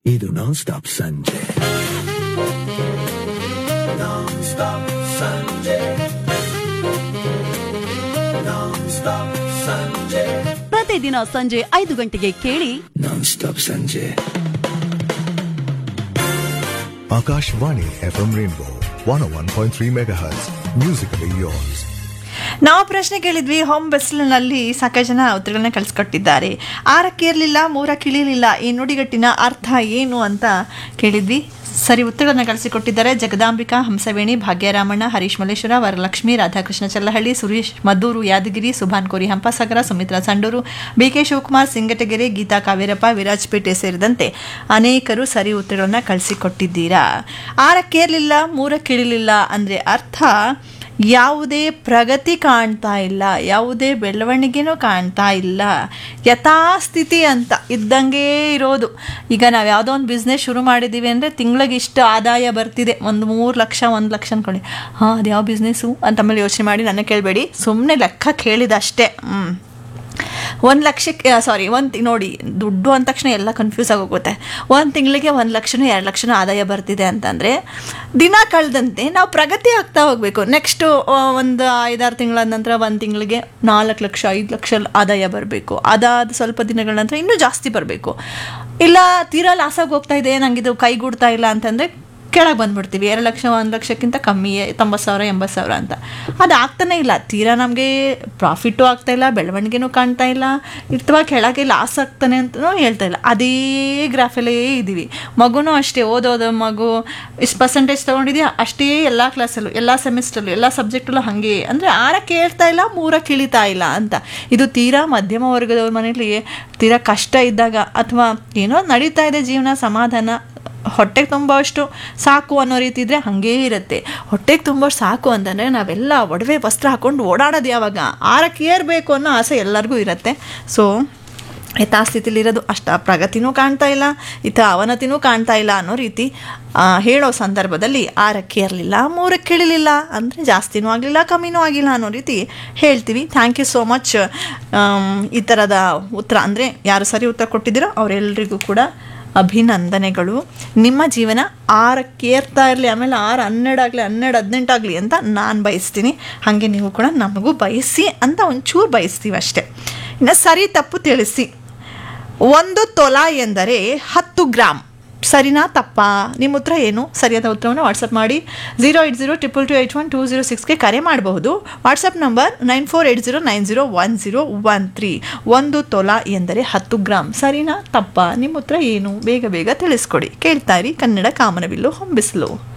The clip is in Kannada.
ಇದು ನಾನ್ ಸ್ಟಾಪ್ ಸಂಜೆ ನಾನ್ ಸ್ಟಾಪ್ ಸಂಜೆ ನಾನ್ ಸ್ಟಾಪ್ ಸಂಜೆ ಪ್ರತಿದಿನ ಸಂಜೆ ಐದು ಗಂಟೆಗೆ ಕೇಳಿ ನಾನ್ ಸ್ಟಾಪ್ ಸಂಜೆ Akashvani FM Rainbow 101.3 MHz. Musically yours. ನಾವು ಪ್ರಶ್ನೆ ಕೇಳಿದ್ವಿ ಹೋಮ್ ಬೆಸ್ಲಿನಲ್ಲಿ ಸಾಕಷ್ಟು ಜನ ಉತ್ತರಗಳನ್ನ ಕಳಿಸ್ಕೊಟ್ಟಿದ್ದಾರೆ ಆರಕ್ಕೆ ಇರಲಿಲ್ಲ ಮೂರಕ್ಕೆ ಇಳಿಲಿಲ್ಲ ಈ ನುಡಿಗಟ್ಟಿನ ಅರ್ಥ ಏನು ಅಂತ ಕೇಳಿದ್ವಿ ಸರಿ ಉತ್ತರಗಳನ್ನ ಕಳಿಸಿಕೊಟ್ಟಿದ್ದಾರೆ ಜಗದಾಂಬಿಕಾ ಹಂಸವೇಣಿ ಭಾಗ್ಯರಾಮಣ್ಣ ಹರೀಶ್ ಮಲ್ಲೇಶ್ವರ ವರಲಕ್ಷ್ಮಿ ರಾಧಾಕೃಷ್ಣ ಚಲ್ಲಹಳ್ಳಿ ಸುರೇಶ್ ಮದ್ದೂರು ಯಾದಗಿರಿ ಸುಭಾನ್ ಕೋರಿ ಹಂಪಸಾಗರ ಸುಮಿತ್ರಾ ಸಂಡೂರು ಬಿಕೆ ಶಿವಕುಮಾರ್ ಸಿಂಗಟಗೆರೆ ಗೀತಾ ಕಾವೇರಪ್ಪ ವಿರಾಜಪೇಟೆ ಸೇರಿದಂತೆ ಅನೇಕರು ಸರಿ ಉತ್ತರಗಳನ್ನ ಕಳಿಸಿಕೊಟ್ಟಿದ್ದೀರಾ ಆರಕ್ಕೆ ಇರಲಿಲ್ಲ ಮೂರಕ್ಕೆ ಇಳಿಲಿಲ್ಲ ಅಂದರೆ ಅರ್ಥ ಯಾವುದೇ ಪ್ರಗತಿ ಕಾಣ್ತಾ ಇಲ್ಲ ಯಾವುದೇ ಬೆಳವಣಿಗೆನೂ ಕಾಣ್ತಾ ಇಲ್ಲ ಯಥಾಸ್ಥಿತಿ ಅಂತ ಇದ್ದಂಗೆ ಇರೋದು ಈಗ ನಾವು ಯಾವುದೋ ಒಂದು ಬಿಸ್ನೆಸ್ ಶುರು ಮಾಡಿದ್ದೀವಿ ಅಂದರೆ ತಿಂಗಳಿಗೆ ಇಷ್ಟು ಆದಾಯ ಬರ್ತಿದೆ ಒಂದು ಮೂರು ಲಕ್ಷ ಒಂದು ಲಕ್ಷ ಅಂದ್ಕೊಳ್ಳಿ ಹಾಂ ಅದು ಯಾವ ಬಿಸ್ನೆಸ್ಸು ಅಂತ ಆಮೇಲೆ ಯೋಚನೆ ಮಾಡಿ ನನ್ನ ಕೇಳಬೇಡಿ ಸುಮ್ಮನೆ ಲೆಕ್ಕ ಕೇಳಿದಷ್ಟೇ ಹ್ಞೂ ಒಂದು ಲಕ್ಷಕ್ಕೆ ಸಾರಿ ಒಂದು ನೋಡಿ ದುಡ್ಡು ಅಂದ ತಕ್ಷಣ ಎಲ್ಲ ಕನ್ಫ್ಯೂಸ್ ಆಗೋಗುತ್ತೆ ಒಂದು ತಿಂಗಳಿಗೆ ಒಂದು ಲಕ್ಷನೂ ಎರಡು ಲಕ್ಷನೂ ಆದಾಯ ಬರ್ತಿದೆ ಅಂತಂದರೆ ದಿನ ಕಳೆದಂತೆ ನಾವು ಪ್ರಗತಿ ಆಗ್ತಾ ಹೋಗಬೇಕು ನೆಕ್ಸ್ಟು ಒಂದು ಐದಾರು ತಿಂಗಳ ನಂತರ ಒಂದು ತಿಂಗಳಿಗೆ ನಾಲ್ಕು ಲಕ್ಷ ಐದು ಲಕ್ಷ ಆದಾಯ ಬರಬೇಕು ಅದಾದ ಸ್ವಲ್ಪ ದಿನಗಳ ನಂತರ ಇನ್ನೂ ಜಾಸ್ತಿ ಬರಬೇಕು ಇಲ್ಲ ತೀರಾ ಲಾಸಾಗಿ ಹೋಗ್ತಾ ಇದೆ ನನಗಿದು ಕೈಗೂಡ್ತಾ ಇಲ್ಲ ಅಂತಂದರೆ ಕೆಳಗೆ ಬಂದ್ಬಿಡ್ತೀವಿ ಎರಡು ಲಕ್ಷ ಒಂದು ಲಕ್ಷಕ್ಕಿಂತ ಕಮ್ಮಿ ತೊಂಬತ್ತು ಸಾವಿರ ಎಂಬತ್ತು ಸಾವಿರ ಅಂತ ಅದು ಆಗ್ತಾನೆ ಇಲ್ಲ ತೀರಾ ನಮಗೆ ಪ್ರಾಫಿಟ್ಟು ಆಗ್ತಾ ಇಲ್ಲ ಬೆಳವಣಿಗೆನೂ ಕಾಣ್ತಾ ಇಲ್ಲ ಅಥವಾ ಕೆಳಗೆ ಲಾಸ್ ಆಗ್ತಾನೆ ಅಂತಲೂ ಹೇಳ್ತಾ ಇಲ್ಲ ಅದೇ ಗ್ರಾಫಲ್ಲೇ ಇದ್ದೀವಿ ಮಗುನೂ ಅಷ್ಟೇ ಓದೋದು ಮಗು ಇಷ್ಟು ಪರ್ಸೆಂಟೇಜ್ ತೊಗೊಂಡಿದ್ಯಾ ಅಷ್ಟೇ ಎಲ್ಲ ಕ್ಲಾಸಲ್ಲೂ ಎಲ್ಲ ಸೆಮಿಸ್ಟ್ರಲ್ಲೂ ಎಲ್ಲ ಸಬ್ಜೆಕ್ಟಲ್ಲೂ ಹಾಗೆ ಅಂದರೆ ಆರಕ್ಕೆ ಹೇಳ್ತಾ ಇಲ್ಲ ಮೂರಕ್ಕೆ ಇಳಿತಾ ಇಲ್ಲ ಅಂತ ಇದು ತೀರಾ ಮಧ್ಯಮ ವರ್ಗದವ್ರ ಮನೇಲಿ ತೀರಾ ಕಷ್ಟ ಇದ್ದಾಗ ಅಥವಾ ಏನೋ ನಡೀತಾ ಇದೆ ಜೀವನ ಸಮಾಧಾನ ಹೊಟ್ಟೆಗೆ ತುಂಬಷ್ಟು ಸಾಕು ಅನ್ನೋ ರೀತಿ ಇದ್ದರೆ ಹಾಗೇ ಇರುತ್ತೆ ಹೊಟ್ಟೆಗೆ ತುಂಬ ಸಾಕು ಅಂತಂದರೆ ನಾವೆಲ್ಲ ಒಡವೆ ವಸ್ತ್ರ ಹಾಕ್ಕೊಂಡು ಓಡಾಡೋದು ಯಾವಾಗ ಆರಕ್ಕೆ ಏರಬೇಕು ಅನ್ನೋ ಆಸೆ ಎಲ್ಲರಿಗೂ ಇರುತ್ತೆ ಸೊ ಯಥಾಸ್ಥಿತಿಲಿರೋದು ಅಷ್ಟ ಪ್ರಗತಿನೂ ಕಾಣ್ತಾ ಇಲ್ಲ ಇತ ಅವನತಿನೂ ಕಾಣ್ತಾ ಇಲ್ಲ ಅನ್ನೋ ರೀತಿ ಆ, ಹೇಳೋ ಸಂದರ್ಭದಲ್ಲಿ ಆರಕ್ಕೆ ಇರಲಿಲ್ಲ ಮೂರಕ್ಕೆ ಇಳಿಲಿಲ್ಲ ಅಂದರೆ ಜಾಸ್ತಿನೂ ಆಗಲಿಲ್ಲ ಕಮ್ಮಿನೂ ಆಗಿಲ್ಲ ಅನ್ನೋ ರೀತಿ ಹೇಳ್ತೀವಿ ಥ್ಯಾಂಕ್ ಯು ಸೋ ಮಚ್ ಈ ಥರದ ಉತ್ತರ ಅಂದರೆ ಯಾರು ಸರಿ ಉತ್ತರ ಕೊಟ್ಟಿದ್ದೀರೋ ಅವರೆಲ್ಲರಿಗೂ ಕೂಡ ಅಭಿನಂದನೆಗಳು ನಿಮ್ಮ ಜೀವನ ಆರಕ್ಕೆ ಏರ್ತಾ ಇರಲಿ ಆಮೇಲೆ ಆರು ಹನ್ನೆರಡು ಆಗಲಿ ಹನ್ನೆರಡು ಹದಿನೆಂಟು ಆಗಲಿ ಅಂತ ನಾನು ಬಯಸ್ತೀನಿ ಹಾಗೆ ನೀವು ಕೂಡ ನಮಗೂ ಬಯಸಿ ಅಂತ ಒಂಚೂರು ಬಯಸ್ತೀವಿ ಅಷ್ಟೆ ಇನ್ನು ಸರಿ ತಪ್ಪು ತಿಳಿಸಿ ಒಂದು ತೊಲ ಎಂದರೆ ಹತ್ತು ಗ್ರಾಮ್ ಸರಿನಾ ತಪ್ಪಾ ನಿಮ್ಮ ಉತ್ತರ ಏನು ಸರಿಯಾದ ಉತ್ತರವನ್ನು ವಾಟ್ಸಪ್ ಮಾಡಿ zero eight zero triple two eight one two zero ಸಿಕ್ಸ್ಗೆ ಕರೆ ಮಾಡಬಹುದು WhatsApp number nine four eight zero nine zero one zero one three ಒಂದು ತೊಲ ಎಂದರೆ ಹತ್ತು ಗ್ರಾಮ್ ಸರಿನಾ ತಪ್ಪಾ ನಿಮ್ಮ ಉತ್ತರ ಏನು ಬೇಗ ಬೇಗ ತಿಳಿಸ್ಕೊಡಿ ಕೇಳ್ತಾ ಇರಿ ಕನ್ನಡ ಕಾಮನಬಿಲ್ಲು ಹೊಂಬಿಸಲು